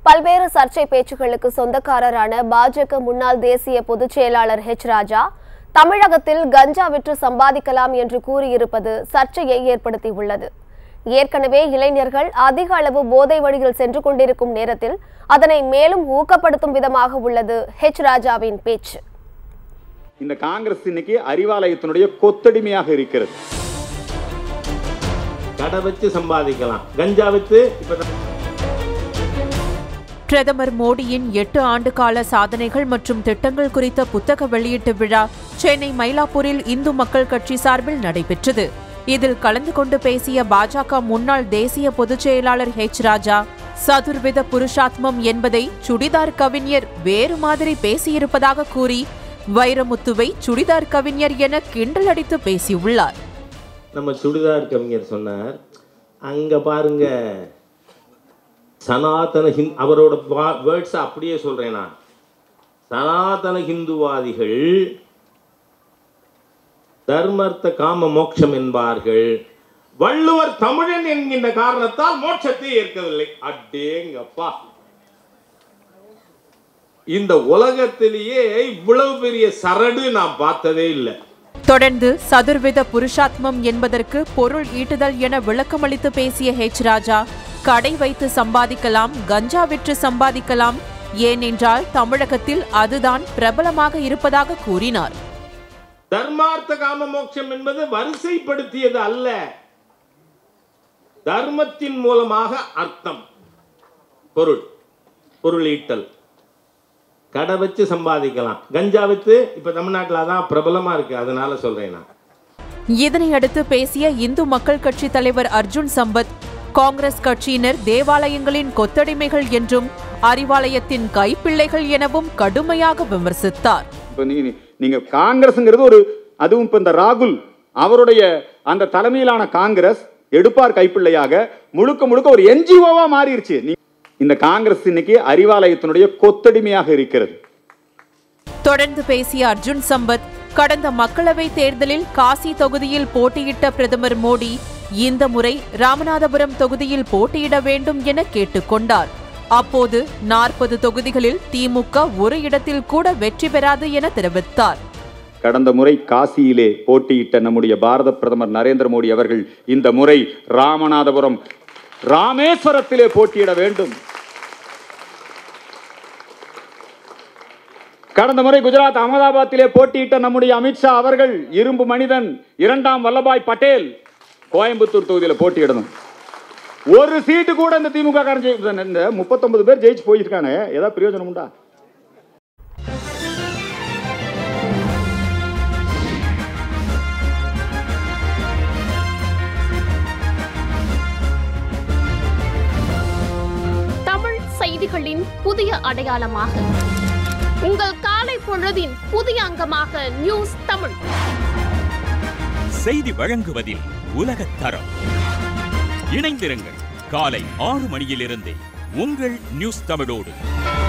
பல்வேறு சர்ச்சை பேச்சுகளுக்கு சொந்தக்காரரான பாஜக முன்னாள் தேசிய பொதுச் செயலாளர் ஹெச் ராஜா தமிழகத்தில் கஞ்சா விற்று சம்பாதிக்கலாம் என்று கூறியிருப்பது சர்ச்சையை ஏற்படுத்தியுள்ளது ஏற்கனவே இளைஞர்கள் அதிக அளவு போதை வழியில் சென்று கொண்டிருக்கும் நேரத்தில் அதனை மேலும் ஊக்கப்படுத்தும் விதமாக உள்ளது ஹெச் ராஜாவின் பேச்சு இந்த காங்கிரஸ் இன்னைக்கு அறிவாலயத்தினுடைய கொத்தடிமையாக இருக்கிறது கடை வச்சு சம்பாதிக்கலாம் கஞ்சா வித்து இப்ப பிரதமர் மோடியின் எட்டு ஆண்டு கால சாதனைகள் மற்றும் திட்டங்கள் குறித்த புத்தக வெளியீட்டு விழா சென்னை மயிலாப்பூரில் இந்து மக்கள் கட்சி சார்பில் நடைபெற்றது இதில் கலந்து கொண்டு பேசிய பாஜக முன்னாள் தேசிய பொதுச் செயலாளர் ஹெச் ராஜா சதுர்வித புருஷாத்மம் என்பதை சுடிதார் கவிஞர் வேறு மாதிரி பேசியிருப்பதாக கூறி வைரமுத்துவை சுடிதார் கவிஞர் என கிண்டல் அடித்து பேசியுள்ளார் நம்ம சுடிதார் கவிஞர் சொன்னார் அங்க பாருங்க சனாதன ஹிந் அவரோட வேர்ட்ஸ் அப்படியே சொல்றேன் நான் சனாதன ஹிந்துவாதிகள் தர்மர்த்த காம மோட்சம் என்பார்கள் வள்ளுவர் தமிழன் என்கின்ற காரணத்தால் மோட்சத்தை ஏற்கவில்லை அடேங்கப்பா இந்த உலகத்திலேயே இவ்வளவு பெரிய சரடு நான் பார்த்ததே இல்லை தொடர்ந்து சதுர்வித புருஷாத்மம் என்பதற்கு பொருள் ஈட்டுதல் என விளக்கமளித்து பேசிய ஹெச் ராஜா கடை வைத்து சம்பாதிக்கலாம் கஞ்சா விற்று சம்பாதிக்கலாம் ஏனென்றால் தமிழகத்தில் அதுதான் பிரபலமாக இருப்பதாக கூறினார் தர்மார்த்த காம மோட்சம் என்பது வரிசைப்படுத்தியது அல்ல தர்மத்தின் மூலமாக அர்த்தம் பொருள் பொருள் ஈட்டல் கடை வச்சு சம்பாதிக்கலாம் கஞ்சா வித்து இப்ப தமிழ்நாட்டில் அதான் பிரபலமா இருக்கு அதனால சொல்றேன் நான் இதனையடுத்து பேசிய இந்து மக்கள் கட்சி தலைவர் அர்ஜுன் சம்பத் காங்கிரஸ் கட்சியினர் தேவாலயங்களின் கொத்தடிமைகள் என்றும் அறிவாலயத்தின் கைப்பிள்ளைகள் எனவும் கடுமையாக விமர்சித்தார் இப்போ நீங்க நீங்க காங்கிரஸ்ங்கிறது ஒரு அதுவும் இப்போ இந்த ராகுல் அவருடைய அந்த தலைமையிலான காங்கிரஸ் எடுப்பார் கைப்பிள்ளையாக முழுக்க முழுக்க ஒரு என்ஜிஓவா மாறிடுச்சு நீ- இந்த காங்கிரஸ் இன்னைக்கு அறிவாலயத்தினுடைய கொத்தடிமையாக இருக்கிறது தொடர்ந்து பேசிய அர்ஜுன் சம்பத் கடந்த மக்களவை தேர்தலில் காசி தொகுதியில் போட்டியிட்ட பிரதமர் மோடி இந்த முறை ராமநாதபுரம் தொகுதியில் போட்டியிட வேண்டும் என கேட்டுக்கொண்டார் அப்போது நாற்பது தொகுதிகளில் திமுக ஒரு இடத்தில் கூட வெற்றி பெறாது என தெரிவித்தார் கடந்த முறை காசியிலே போட்டியிட்ட நம்முடைய பாரத பிரதமர் நரேந்திர மோடி அவர்கள் இந்த முறை ராமநாதபுரம் ராமேஸ்வரத்திலே போட்டியிட வேண்டும் கடந்த முறை குஜராத் அகமதாபாத்திலே போட்டியிட்ட நம்முடைய அமித்ஷா அவர்கள் இரும்பு மனிதன் இரண்டாம் வல்லபாய் பட்டேல் கோயம்புத்தூர் தொகுதியில் போட்டியிடணும் ஒரு சீட்டு கூட இந்த திமுக காரன் ஜெயி- இந்த முப்பத்தொன்பது பேர் ஜெயிச்சு போயிருக்காங்க ஏதாவது பிரயோஜனம் உண்டா தமிழ் செய்திகளின் புதிய அடையாளமாக உங்கள் காலை பொழுதின் புதிய அங்கமாக நியூஸ் தமிழ் செய்தி வழங்குவதில் உலகத் தரம் இணைந்திருங்கள் காலை ஆறு மணியிலிருந்தே உங்கள் நியூஸ் தமிழோடு